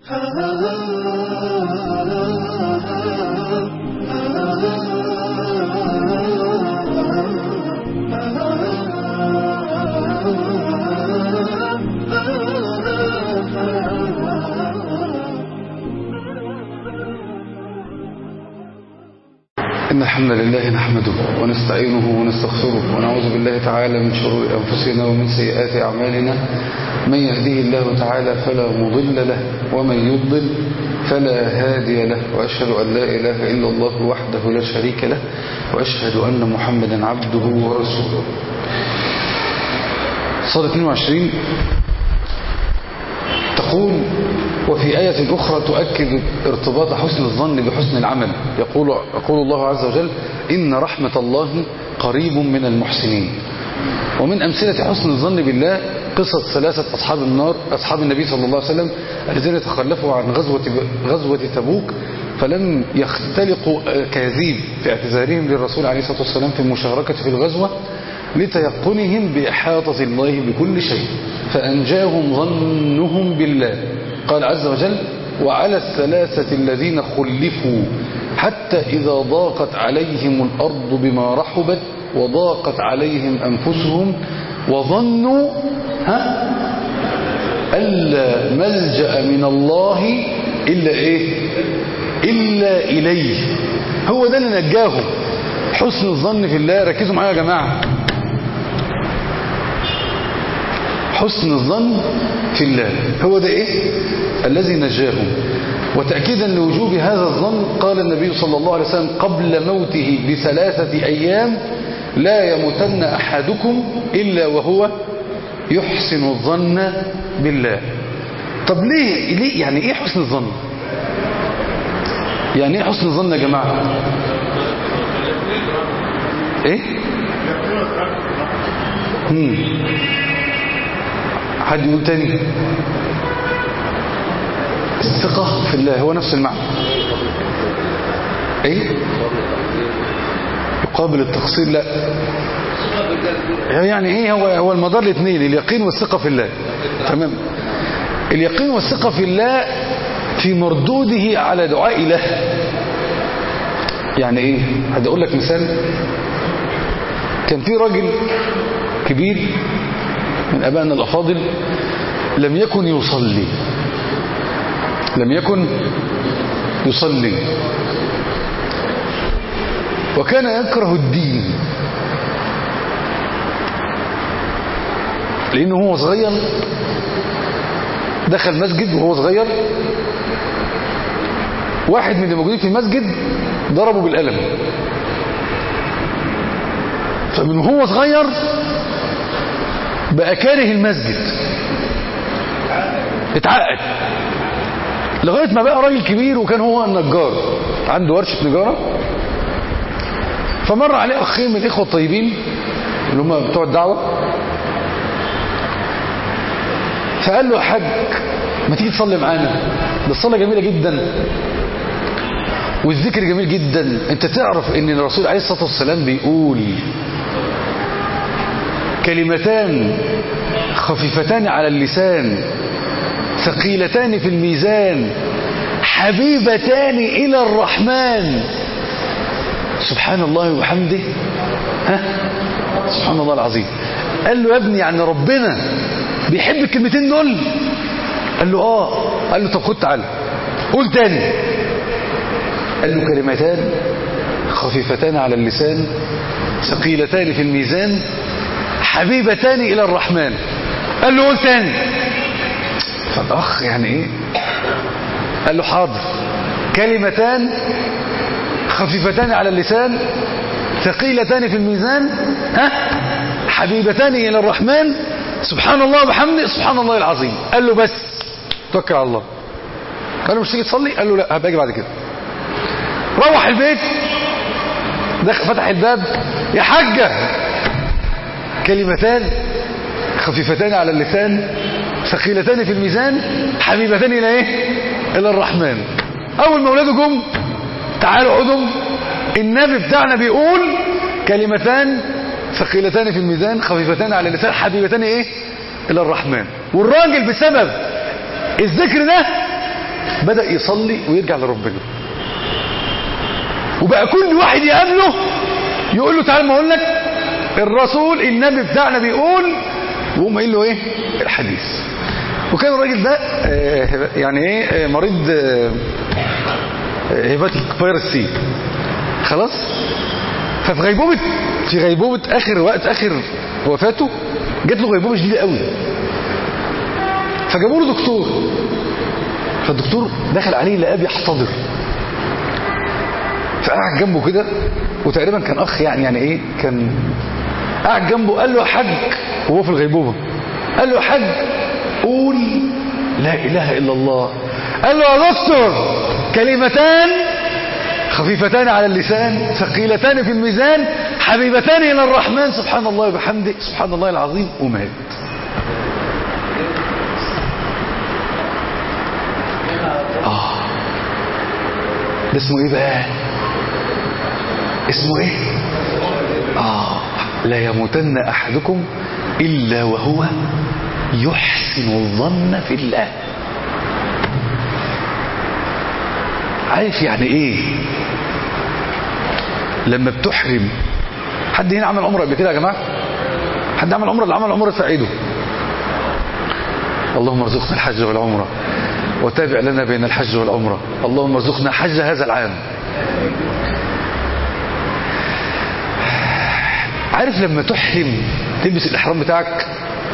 إن الحمد لله نحمده ونستعينه ونستغفره ونعوذ بالله تعالى من شرور أنفسنا ومن سيئات أعمالنا من يهديه الله تعالى فلا مضل له ومن يضل فلا هادي له وأشهد أن لا إله إلا الله وحده لا شريك له وأشهد أن محمدا عبده ورسوله صلاة 22 تقول وفي آية أخرى تؤكد ارتباط حسن الظن بحسن العمل يقول, يقول الله عز وجل إن رحمة الله قريب من المحسنين ومن أمثلة حسن الظن بالله قصة ثلاثة أصحاب النار أصحاب النبي صلى الله عليه وسلم الذين تخلفوا عن غزوة, غزوة تبوك فلم يختلقوا كاذيب في اعتذارهم للرسول عليه الصلاة والسلام في المشاركة في الغزوة لتيقنهم بإحاطة الله بكل شيء فأنجاهم ظنهم بالله قال عز وجل وعلى الثلاثة الذين خلفوا حتى إذا ضاقت عليهم الأرض بما رحبت وضاقت عليهم أنفسهم وظنوا ها ألا ملجأ من الله إلا إيه إلا إليه هو ده اللي نجاهم حسن الظن في الله ركزوا معايا يا جماعة حسن الظن في الله هو ده إيه الذي نجاهم وتأكيدا لوجوب هذا الظن قال النبي صلى الله عليه وسلم قبل موته بثلاثة أيام لا يموتن أحدكم إلا وهو يحسن الظن بالله طب ليه, ليه يعني إيه حسن الظن يعني إيه حسن الظن يا جماعة إيه مم. حد يقول تاني الثقة في الله هو نفس المعنى ايه يقابل التقصير لا يعني ايه هو هو المدار الاثنين اليقين والثقة في الله تمام اليقين والثقة في الله في مردوده على دعاء الله يعني ايه هدي اقول لك مثال كان في راجل كبير من ابائنا الافاضل لم يكن يصلي لم يكن يصلي وكان يكره الدين لأنه هو صغير دخل مسجد وهو صغير واحد من الموجودين في المسجد ضربه بالقلم فمن هو صغير بقى كاره المسجد اتعقد لغاية ما بقى راجل كبير وكان هو النجار عنده ورشة نجارة فمر عليه أخين من الإخوة الطيبين اللي هم بتوع الدعوة فقال له يا حاج ما تيجي تصلي معانا ده الصلاة جميلة جدا والذكر جميل جدا انت تعرف ان الرسول عليه الصلاة والسلام بيقول كلمتان خفيفتان على اللسان ثقيلتان في الميزان حبيبتان إلى الرحمن سبحان الله وبحمده ها سبحان الله العظيم قال له يا ابني يعني ربنا بيحب الكلمتين دول قال له اه قال له طب خد تعالى قول تاني قال له كلمتان خفيفتان على اللسان ثقيلتان في الميزان حبيبتان إلى الرحمن قال له قول تاني فالأخ يعني إيه قال له حاضر كلمتان خفيفتان على اللسان ثقيلتان في الميزان ها حبيبتان إلى الرحمن سبحان الله وبحمده سبحان الله العظيم قال له بس توكل على الله قال له مش تيجي تصلي قال له لا هبقى اجي بعد كده روح البيت دخل فتح الباب يا حاجة كلمتان خفيفتان على اللسان ثقيلتان في الميزان حبيبتان الى ايه الى الرحمن اول ما اولاده جم تعالوا اقعدوا النبي بتاعنا بيقول كلمتان ثقيلتان في الميزان خفيفتان على اللسان حبيبتان ايه الى الرحمن والراجل بسبب الذكر ده بدأ يصلي ويرجع لربنا وبقى كل واحد يقابله يقول له تعال ما اقول لك الرسول النبي بتاعنا بيقول وهم قايل له ايه الحديث وكان الراجل ده آه، يعني ايه آه، مريض آه، هيباتيك فيروس سي خلاص ففي غيبوبة في غيبوبة اخر وقت اخر وفاته جات له غيبوبة شديدة قوي فجابوا له دكتور فالدكتور دخل عليه لقاه بيحتضر فقعد جنبه كده وتقريبا كان اخ يعني يعني ايه كان قعد جنبه قال له يا حاج وهو في الغيبوبه قال له يا حاج قول لا اله الا الله قال له يا دكتور كلمتان خفيفتان على اللسان ثقيلتان في الميزان حبيبتان الى الرحمن سبحان الله وبحمده سبحان الله العظيم ومات اه ده اسمه ايه بقى اسمه ايه اه لا يموتن احدكم الا وهو يحسن الظن في الله عارف يعني ايه لما بتحرم حد هنا عمل عمره قبل كده يا جماعه حد عمل عمره اللي عمل عمره في عيده اللهم ارزقنا الحج والعمره وتابع لنا بين الحج والعمره اللهم ارزقنا حج هذا العام عارف لما تحرم تلبس الإحرام بتاعك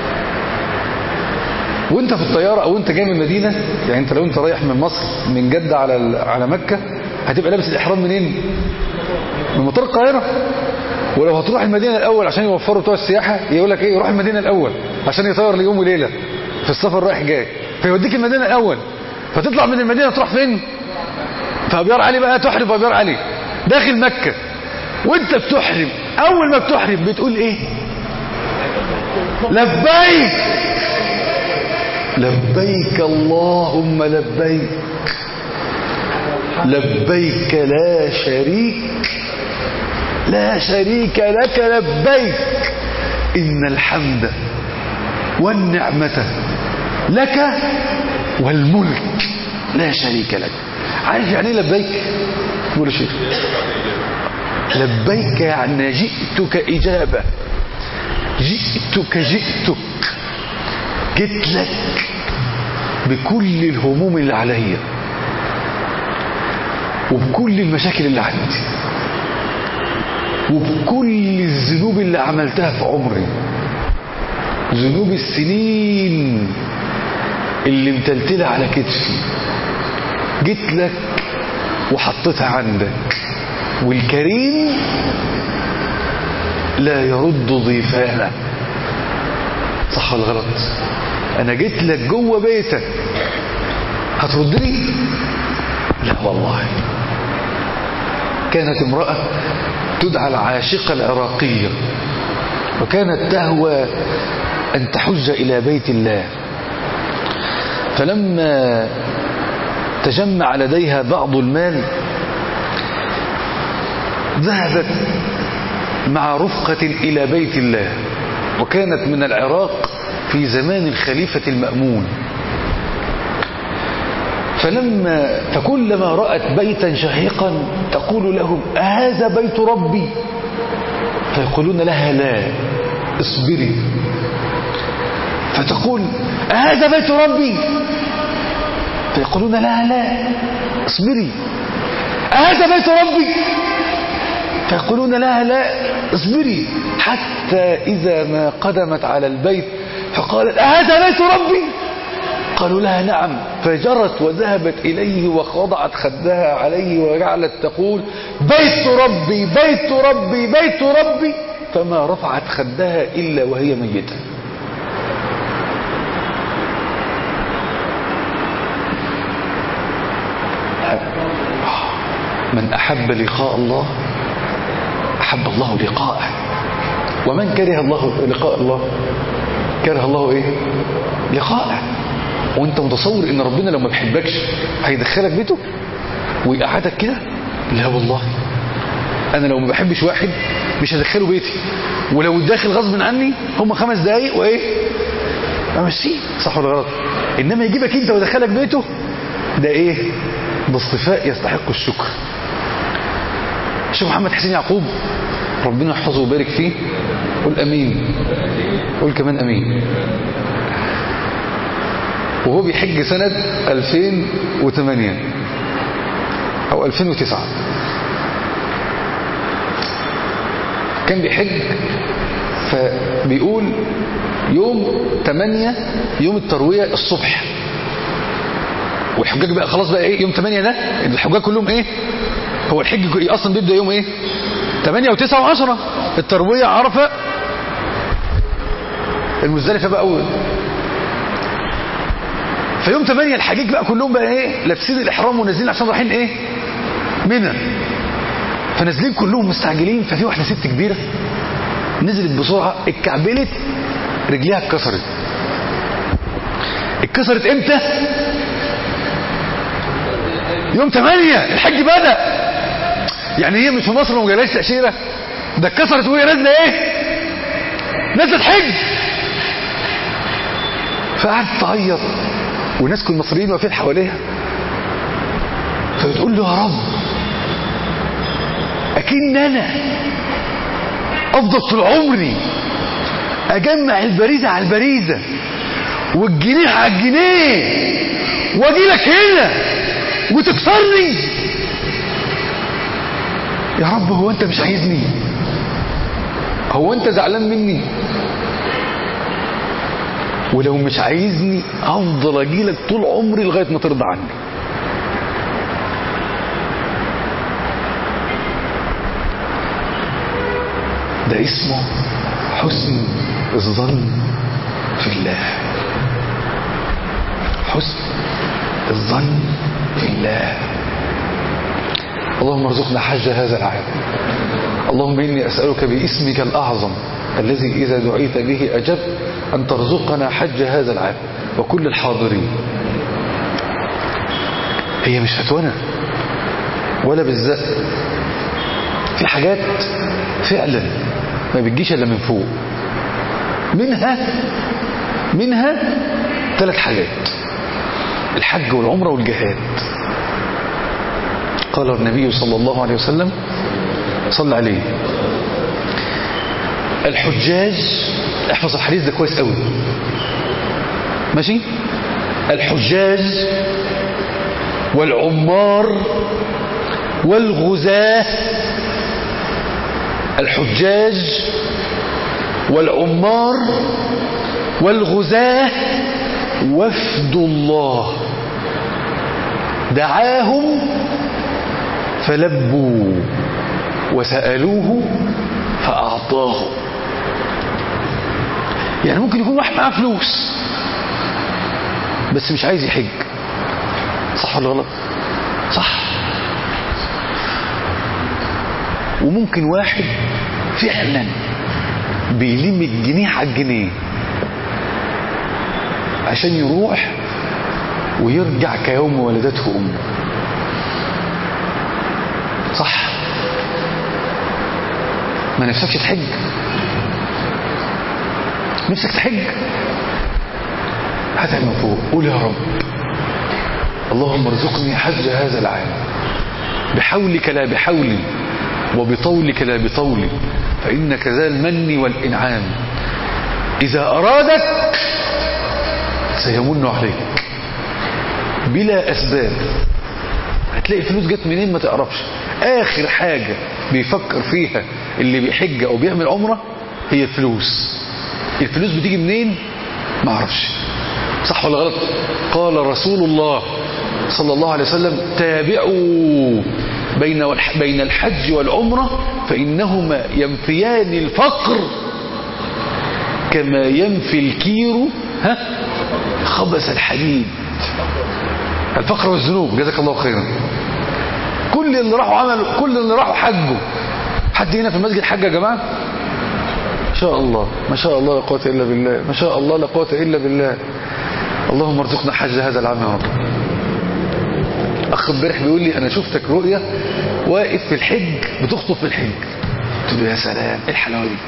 وانت في الطيارة او انت جاي من المدينة يعني انت لو انت رايح من مصر من جدة على ال- على مكة هتبقى لابس الإحرام منين من مطار القاهرة ولو هتروح المدينة الأول عشان يوفروا بتوع السياحة يقول لك ايه روح المدينة الأول عشان يطير ليوم وليلة في السفر رايح جاي فيوديك المدينة الأول فتطلع من المدينة تروح فين في أبيار علي بقى تحرم في أبيار علي داخل مكة وانت بتحرم اول ما بتحرم بتقول ايه لبيك لبيك اللهم لبيك لبيك لا شريك لا شريك لك لبيك إن الحمد والنعمة لك والملك لا شريك لك عارف يعني ايه لبيك قول يا شيخ لبيك يعني جئتك إجابة جئتك جئتك جيت لك بكل الهموم اللي عليا وبكل المشاكل اللي عندي وبكل الذنوب اللي عملتها في عمري ذنوب السنين اللي متلتلة على كتفي جيت لك وحطيتها عندك والكريم لا يرد ضيفانه صح ولا غلط انا جيت لك جوه بيتك هتردني لا والله كانت امرأة تدعى العاشقة العراقية وكانت تهوى أن تحج إلى بيت الله فلما تجمع لديها بعض المال ذهبت مع رفقة إلى بيت الله وكانت من العراق في زمان الخليفة المأمون فلما فكلما رأت بيتا شهيقا تقول لهم أهذا بيت ربي فيقولون لها لا اصبري فتقول أهذا بيت ربي فيقولون لها لا اصبري أهذا بيت ربي فيقولون لها لا اصبري حتى إذا ما قدمت على البيت فقالت أهذا بيت ربي قالوا لها نعم فجرت وذهبت إليه وخضعت خدها عليه وجعلت تقول بيت ربي بيت ربي بيت ربي فما رفعت خدها إلا وهي ميتة من أحب لقاء الله أحب الله لقاءه ومن كره الله لقاء الله كره الله ايه لقاءه وانت متصور ان ربنا لو ما بيحبكش هيدخلك بيته ويقعدك كده لا والله انا لو ما بحبش واحد مش هدخله بيتي ولو داخل غصب عني هم خمس دقايق وايه امشيه صح ولا غلط انما يجيبك انت ويدخلك بيته ده ايه ده اصطفاء يستحق الشكر الشيخ محمد حسين يعقوب ربنا يحفظه ويبارك فيه قول امين قول كمان امين وهو بيحج سنة 2008 او 2009 كان بيحج فبيقول يوم 8 يوم التروية الصبح والحجاج بقى خلاص بقى ايه يوم 8 ده الحجاج كلهم ايه هو الحج اصلا بيبدا يوم ايه 8 و9 و10 الترويه عرفه المزدلفه بقى اول فيوم 8 الحجيج بقى كلهم بقى ايه لابسين الاحرام ونازلين عشان رايحين ايه منى فنازلين كلهم مستعجلين ففي واحده ست كبيره نزلت بسرعه اتكعبلت رجليها اتكسرت اتكسرت امتى يوم 8 الحج بدأ يعني هي مش في مصر وما جالهاش تأشيرة ده اتكسرت وهي نازلة ايه نزلت حج فقعدت تعيط والناس كل المصريين واقفين حواليها فبتقول له يا رب اكن انا افضل طول عمري اجمع البريزه على البريزه والجنيه على الجنيه واجي لك هنا وتكسرني يا رب هو انت مش عايزني هو انت زعلان مني ولو مش عايزني افضل اجيلك طول عمري لغايه ما ترضى عني ده اسمه حسن الظن في الله حسن الظن في الله اللهم ارزقنا حج هذا العام اللهم إني أسألك باسمك الأعظم الذي إذا دعيت به أجب أن ترزقنا حج هذا العام وكل الحاضرين هي مش فتونا ولا بالزق في حاجات فعلا ما بتجيش إلا من فوق منها منها ثلاث حاجات الحج والعمرة والجهاد قال النبي صلى الله عليه وسلم صلى عليه الحجاج احفظ الحديث ده كويس قوي ماشي الحجاج والعمار والغزاة الحجاج والعمار والغزاة وفد الله دعاهم فلبوا وسألوه فأعطاه يعني ممكن يكون واحد معاه فلوس بس مش عايز يحج صح ولا غلط صح وممكن واحد فعلا بيلم الجنيه على الجنيه عشان يروح ويرجع كيوم ولدته امه صح ما نفسكش تحج نفسك تحج هاتها من فوق قول يا رب اللهم ارزقني حج هذا العام بحولك لا بحولي وبطولك لا بطولي فإنك ذا المن والإنعام إذا أرادك سيمن عليك بلا أسباب هتلاقي الفلوس جت منين ما تعرفش آخر حاجة بيفكر فيها اللي بيحج أو بيعمل عمرة هي الفلوس الفلوس بتيجي منين ما اعرفش صح ولا غلط قال رسول الله صلى الله عليه وسلم تابعوا بين بين الحج والعمرة فإنهما ينفيان الفقر كما ينفي الكير ها خبث الحديد الفقر والذنوب جزاك الله خيرا كل اللي راحوا عملوا كل اللي راحوا حجوا حد هنا في المسجد حج يا جماعه ما شاء الله ما شاء الله لا قوه الا بالله ما شاء الله لا قوه الا بالله اللهم ارزقنا حج هذا العام يا رب اخ امبارح بيقول لي انا شفتك رؤيه واقف في الحج بتخطب في الحج قلت له يا سلام ايه الحلاوه دي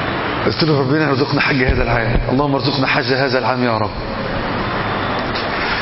قلت له ربنا يرزقنا حج هذا العام اللهم ارزقنا حج هذا العام يا رب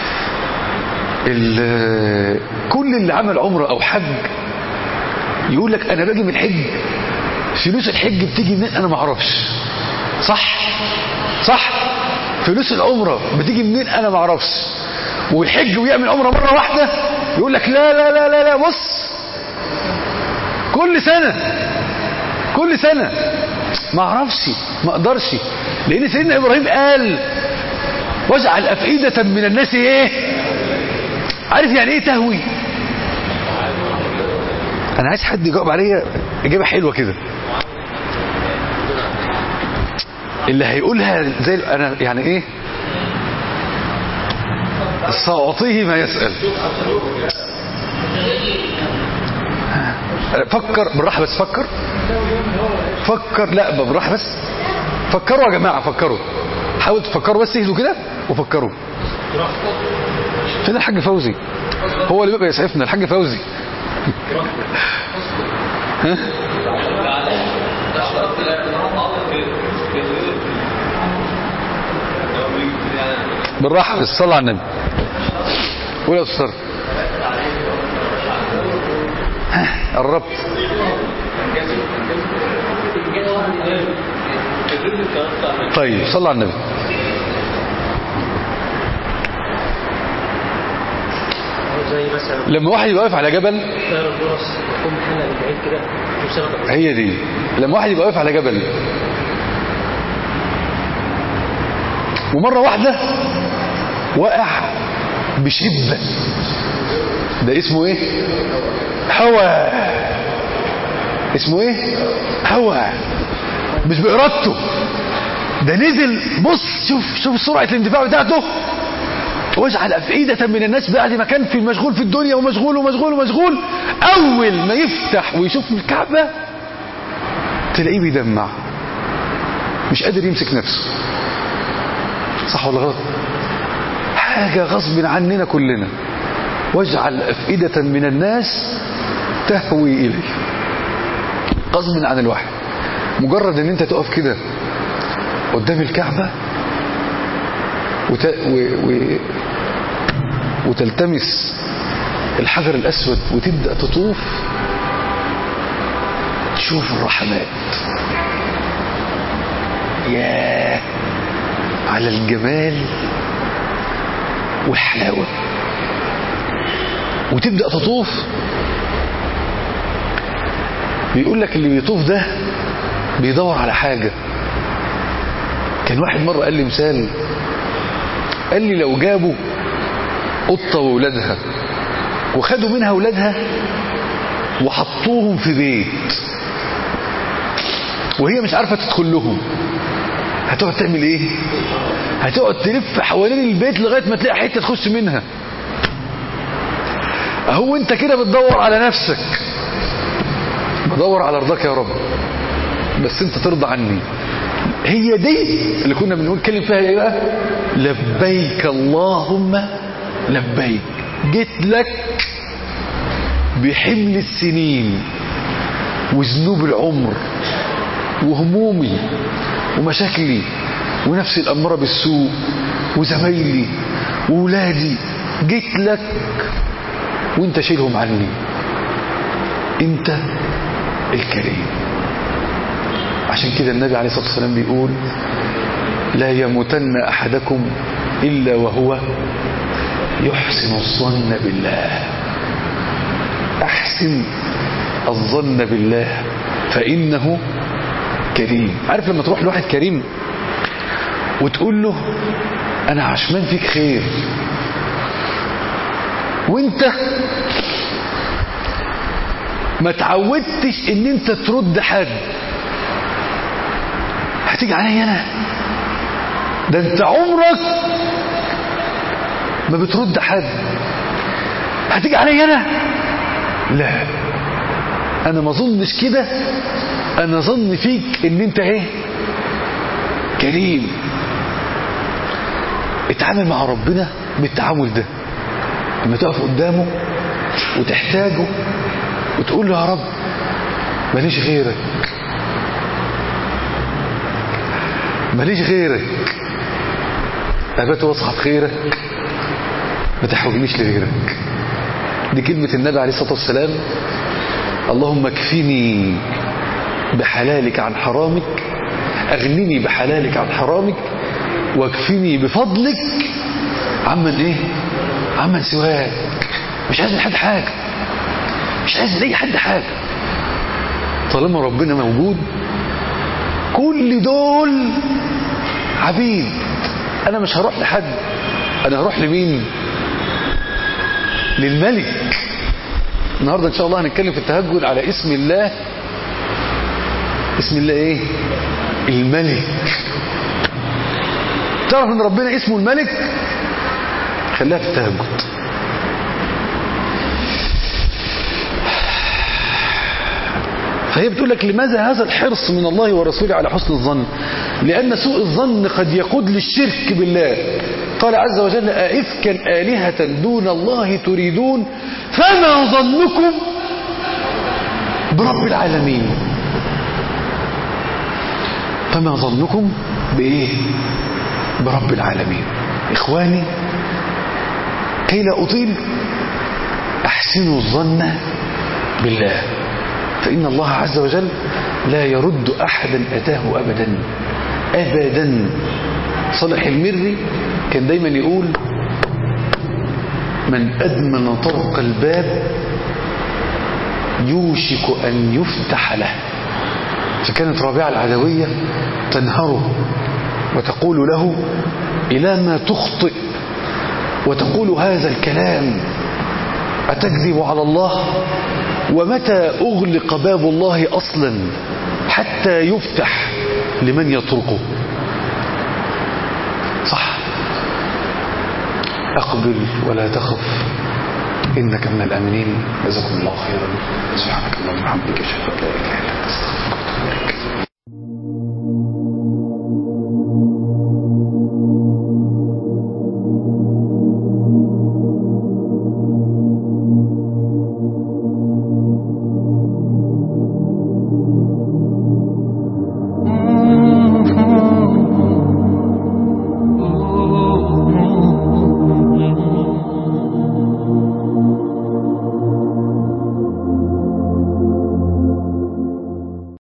ال- كل اللي عمل عمره او حج يقول لك انا باجي من الحج فلوس الحج بتيجي منين انا ما اعرفش صح صح فلوس العمره بتيجي منين انا ما اعرفش ويحج ويعمل عمره مره واحده يقول لك لا لا لا لا لا بص كل سنه كل سنه ما اعرفش ما اقدرش لان سيدنا ابراهيم قال واجعل افئده من الناس ايه عارف يعني ايه تهوي انا عايز حد يجاوب عليا اجابه حلوه كده اللي هيقولها زي انا يعني ايه سأعطيه ما يسأل فكر بالراحة بس فكر فكر لا بالراحة بس فكروا يا جماعة فكروا حاولوا تفكروا بس اهدوا كده وفكروا فين الحاج فوزي هو اللي بيبقى يسعفنا الحاج فوزي ها بالراحة بس صلى على النبي قول يا استاذ ها، قربت طيب صلى على النبي زي مثلا لما واحد يبقى واقف على جبل طير الجرس تكون محلة من بعيد كده وسبب هي دي لما واحد يبقى واقف على جبل ومرة واحدة وقع بشدة ده اسمه ايه هوى اسمه ايه هوى مش بإرادته ده نزل بص شوف شوف سرعة الاندفاع بتاعته واجعل أفئدة من الناس بعد ما كان في مشغول في الدنيا ومشغول ومشغول ومشغول أول ما يفتح ويشوف الكعبة تلاقيه بيدمع مش قادر يمسك نفسه صح ولا غلط حاجة غصب عننا كلنا واجعل أفئدة من الناس تهوي إليه غصب عن الواحد مجرد ان انت تقف كده قدام الكعبة وت... و... و... وتلتمس الحجر الأسود وتبدأ تطوف تشوف الرحمات ياه على الجمال والحلاوة وتبدأ تطوف بيقول لك اللي بيطوف ده بيدور على حاجة كان واحد مرة قال لي مثال قال لي لو جابوا قطة وولادها وخدوا منها ولادها وحطوهم في بيت وهي مش عارفة تدخل لهم هتقعد تعمل ايه هتقعد تلف حوالين البيت لغاية ما تلاقي حتة تخش منها اهو انت كده بتدور على نفسك بدور على رضاك يا رب بس انت ترضى عني هي دي اللي كنا بنتكلم فيها ايه بقى لبيك اللهم لبيك جيت لك بحمل السنين وذنوب العمر وهمومي ومشاكلي ونفسي الأمارة بالسوء وزمايلي وولادي جيت لك وانت شيلهم عني انت الكريم عشان كده النبي عليه الصلاة والسلام بيقول لا يموتن أحدكم إلا وهو يحسن الظن بالله أحسن الظن بالله فإنه كريم عارف لما تروح لواحد كريم وتقول له أنا عشمان فيك خير وانت ما تعودتش ان انت ترد حد هتيجي عليا انا ده انت عمرك ما بترد حد هتيجي عليا انا لا انا ما اظنش كده انا ظن فيك ان انت ايه كريم اتعامل مع ربنا بالتعامل ده لما تقف قدامه وتحتاجه وتقول له يا رب ماليش غيرك ماليش غيرك أبات واصحى بخيرك ما تحوجنيش لغيرك دي كلمة النبي عليه الصلاة والسلام اللهم اكفني بحلالك عن حرامك اغنني بحلالك عن حرامك واكفني بفضلك عمن ايه عمن سواك مش عايز من حد حاجة مش عايز من اي حد حاجة طالما ربنا موجود كل دول عبيد انا مش هروح لحد انا هروح لمين للملك النهاردة ان شاء الله هنتكلم في التهجد على اسم الله اسم الله ايه الملك تعرف ان ربنا اسمه الملك خليها في التهجد فهي بتقول لك لماذا هذا الحرص من الله ورسوله على حسن الظن لأن سوء الظن قد يقود للشرك بالله قال عز وجل أئفكا آلهة دون الله تريدون فما ظنكم برب العالمين فما ظنكم بإيه برب العالمين إخواني كي لا أطيل أحسنوا الظن بالله فإن الله عز وجل لا يرد أحدا أتاه أبدا أبدا صالح المري كان دايما يقول من أدمن طرق الباب يوشك أن يفتح له فكانت رابعة العدوية تنهره وتقول له إلى ما تخطئ وتقول هذا الكلام أتكذب على الله ومتى أغلق باب الله أصلا حتى يفتح لمن يطرقه صح أقبل ولا تخف إنك من الأمنين جزاكم الله خيرا سبحانك اللهم وبحمدك أشهد أن لا إله إلا أنت أستغفرك وأتوب إليك